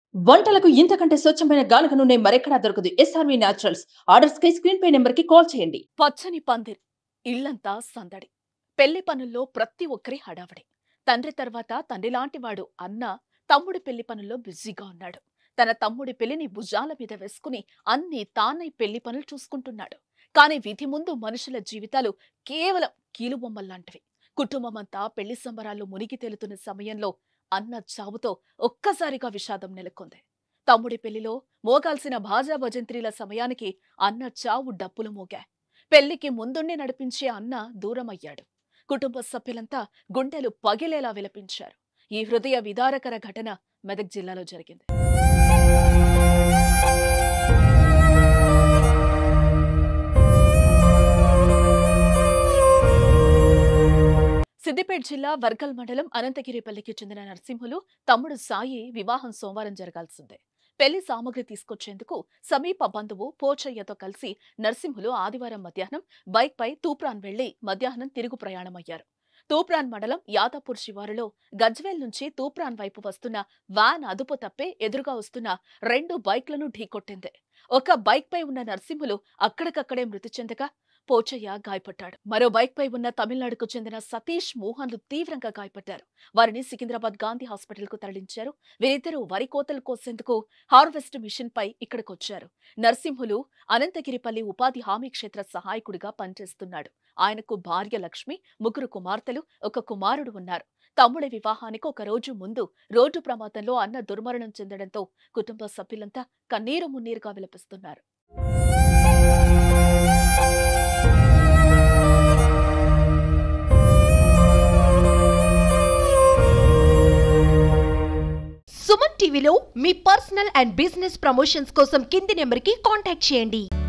వంటలకు ఇంతకంటే స్వచ్ఛమైన గానుగ నూనె మరెక్కడా దొరకదు ఎస్ఆర్వి న్యాచురల్స్ ఆర్డర్స్ కై స్క్రీన్ పే నెంబర్ కి కాల్ చేయండి పచ్చని పందిర్ ఇల్లంతా సందడి పెళ్లి పనుల్లో ప్రతి ఒక్కరి హడావడి తండ్రి తర్వాత తండ్రి లాంటివాడు అన్న తమ్ముడి పెళ్లి పనుల్లో బిజీగా ఉన్నాడు తన తమ్ముడి పెళ్లిని భుజాల మీద వేసుకుని అన్ని తానై పెళ్లి పనులు చూసుకుంటున్నాడు కానీ విధి ముందు మనుషుల జీవితాలు కేవలం కీలుబొమ్మల్లాంటివి కుటుంబమంతా పెళ్లి సంబరాల్లో మునిగి తేలుతున్న సమయంలో అన్న చావుతో ఒక్కసారిగా విషాదం నెలకొంది తమ్ముడి పెళ్లిలో మోగాల్సిన భాజా భజంత్రీల సమయానికి అన్న చావు డప్పులు మోగా పెళ్లికి ముందుండి నడిపించే అన్న దూరమయ్యాడు కుటుంబ సభ్యులంతా గుండెలు పగిలేలా విలపించారు ఈ హృదయ విదారకర ఘటన మెదక్ జిల్లాలో జరిగింది సిద్దిపేట జిల్లా వర్గల్ మండలం అనంతగిరిపల్లికి చెందిన నరసింహులు తమ్ముడు సాయి వివాహం సోమవారం జరగాల్సిందే పెళ్లి సామగ్రి తీసుకొచ్చేందుకు సమీప బంధువు పోచయ్యతో కలిసి నరసింహులు ఆదివారం మధ్యాహ్నం బైక్ పై తూప్రాన్ వెళ్లి మధ్యాహ్నం తిరుగు ప్రయాణమయ్యారు తూప్రాన్ మండలం యాదపూర్ శివారులో గజ్వేల్ నుంచి తూప్రాన్ వైపు వస్తున్న వ్యాన్ అదుపు తప్పే ఎదురుగా వస్తున్న రెండు బైక్లను ఢీకొట్టింది ఒక బైక్ పై ఉన్న నరసింహులు అక్కడికక్కడే మృతి చెందగా పోచయ్య గాయపడ్డాడు మరో బైక్ పై ఉన్న తమిళనాడుకు చెందిన సతీష్ మోహన్లు తీవ్రంగా గాయపడ్డారు వారిని సికింద్రాబాద్ గాంధీ హాస్పిటల్ కు తరలించారు వీరిద్దరూ వరి కోతలు కోసేందుకు హార్వెస్ట్ మిషన్ పై ఇక్కడికొచ్చారు నరసింహులు అనంతగిరిపల్లి ఉపాధి హామీ క్షేత్ర సహాయకుడిగా పనిచేస్తున్నాడు ఆయనకు భార్య లక్ష్మి ముగ్గురు కుమార్తెలు ఒక కుమారుడు ఉన్నారు తమ్ముడి వివాహానికి ఒక రోజు ముందు రోడ్డు ప్రమాదంలో అన్న దుర్మరణం చెందడంతో కుటుంబ సభ్యులంతా కన్నీరు మున్నీరుగా విలపిస్తున్నారు సుమన్ టీవీలో మీ పర్సనల్ అండ్ బిజినెస్ ప్రమోషన్స్ కోసం కింది నెంబర్కి కాంటాక్ట్ చేయండి